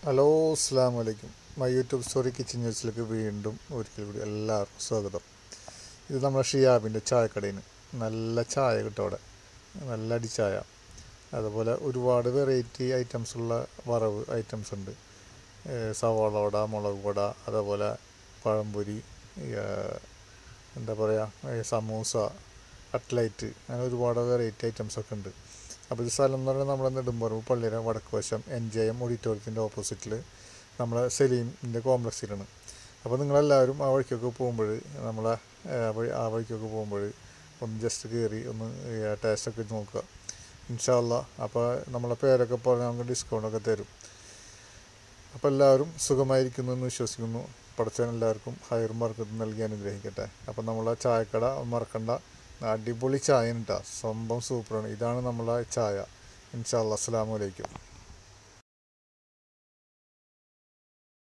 hello അസ്സാം വലൈക്കും my YouTube story kitchen ന്യൂസിലേക്ക് വീണ്ടും ഒരിക്കൽ കൂടി എല്ലാവർക്കും സ്വാഗതം ഇത് നമ്മുടെ ഷിയാബിൻ്റെ ചായക്കടയിൽ നിന്ന് നല്ല ചായ കിട്ടും അവിടെ നല്ല അടിച്ചായ അതുപോലെ ഒരുപാട് വെറൈറ്റി ഐറ്റംസ് ഉള്ള വറവ് ഐറ്റംസ് ഉണ്ട് ഏഹ് സവാള വട മുളക് വട അതേപോലെ പഴംപൊരി ഏഹ് എന്താ പറയുക സമൂസ കട്ട്ലൈറ്റ് അങ്ങനെ ഒരുപാട് വെറൈറ്റി ഐറ്റംസ് ഒക്കെ ഉണ്ട് അപ്പോൾ ഇത് സ്ഥലം എന്ന് പറയുന്നത് നമ്മുടെ നെടുമ്പറമ്പ് പള്ളിയുടെ വടക്ക് വശം എൻ ജെ എം ഓഡിറ്റോറിയത്തിൻ്റെ ഓപ്പോസിറ്റിൽ നമ്മുടെ സലീമിൻ്റെ കോംപ്ലക്സിലാണ് അപ്പോൾ നിങ്ങളെല്ലാവരും ആ വഴിക്കൊക്കെ പോകുമ്പോൾ നമ്മളെ ആ വഴി ആ വഴിക്കൊക്കെ പോകുമ്പോൾ ഒന്ന് ജസ്റ്റ് കയറി ഒന്ന് ടേസ്റ്റൊക്കെ നോക്കുക ഇൻഷാല്ല അപ്പോൾ നമ്മളെ പേരൊക്കെ പറഞ്ഞാൽ നമുക്ക് ഡിസ്കൗണ്ടൊക്കെ തരും അപ്പോൾ എല്ലാവരും സുഖമായിരിക്കുന്നു എന്ന് വിശ്വസിക്കുന്നു പഠിച്ചവൻ എല്ലാവർക്കും ഹയറും മാർക്കത്തും നൽകി അനുഗ്രഹിക്കട്ടെ അപ്പോൾ നമ്മളെ ചായക്കട മറക്കണ്ട അടിപൊളി ചായ ഉണ്ടാ സംഭവം സൂപ്പറാണ് ഇതാണ് നമ്മളെ ചായ ഇൻഷാല്ല അസ്സാം വലൈക്കും